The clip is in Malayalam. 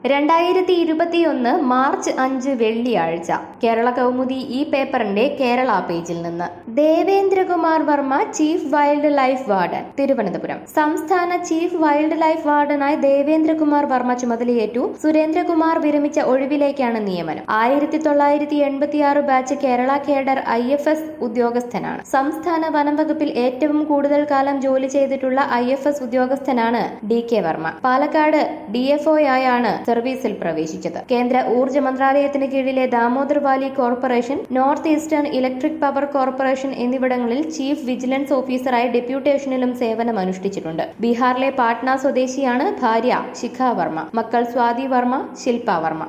രണ്ടായിരത്തി ഇരുപത്തിയൊന്ന് മാർച്ച് അഞ്ച് വെള്ളിയാഴ്ച കേരള കൗമുദി ഈ പേപ്പറിന്റെ കേരള പേജിൽ നിന്ന് Devendrakumar Varma chief wildlife warden Thiruvananthapuram സംസ്ഥാന ചീഫ് വൈൽഡ് ലൈഫ് വാർഡനായി ദേവേന്ദ്രകുമാർ വർമ്മ ചുമതലയേറ്റു സുരേന്ദ്രകുമാർ വിരമിച്ച ഒഴിവിലേക്കാണ് നിയമനം ആയിരത്തി തൊള്ളായിരത്തി എൺപത്തിയാറ് batch Kerala cadre I F S ഉദ്യോഗസ്ഥനാണ് സംസ്ഥാന വനം വകുപ്പിൽ ഏറ്റവും കൂടുതൽ കാലം ജോലി ചെയ്തിട്ടുള്ള ഐ എഫ് എസ് ഉദ്യോഗസ്ഥനാണ് D K Varma Palakkad D F ഒയായാണ് സർവീസിൽ പ്രവേശിച്ചത് കേന്ദ്ര ഊർജ്ജ മന്ത്രാലയത്തിന് കീഴിലെ Damodar valley corporation north eastern electric power corporation എന്നിവിടങ്ങളിൽ ചീഫ് വിജിലൻസ് ഓഫീസറായി ഡെപ്യൂട്ടേഷനിലും സേവനം അനുഷ്ഠിച്ചിട്ടുണ്ട് ബീഹാറിലെ പാട്ന സ്വദേശിയാണ് ഭാര്യ ശിഖ വർമ്മ മക്കൾ സ്വാതി വർമ്മ ശില്പ വർമ്മ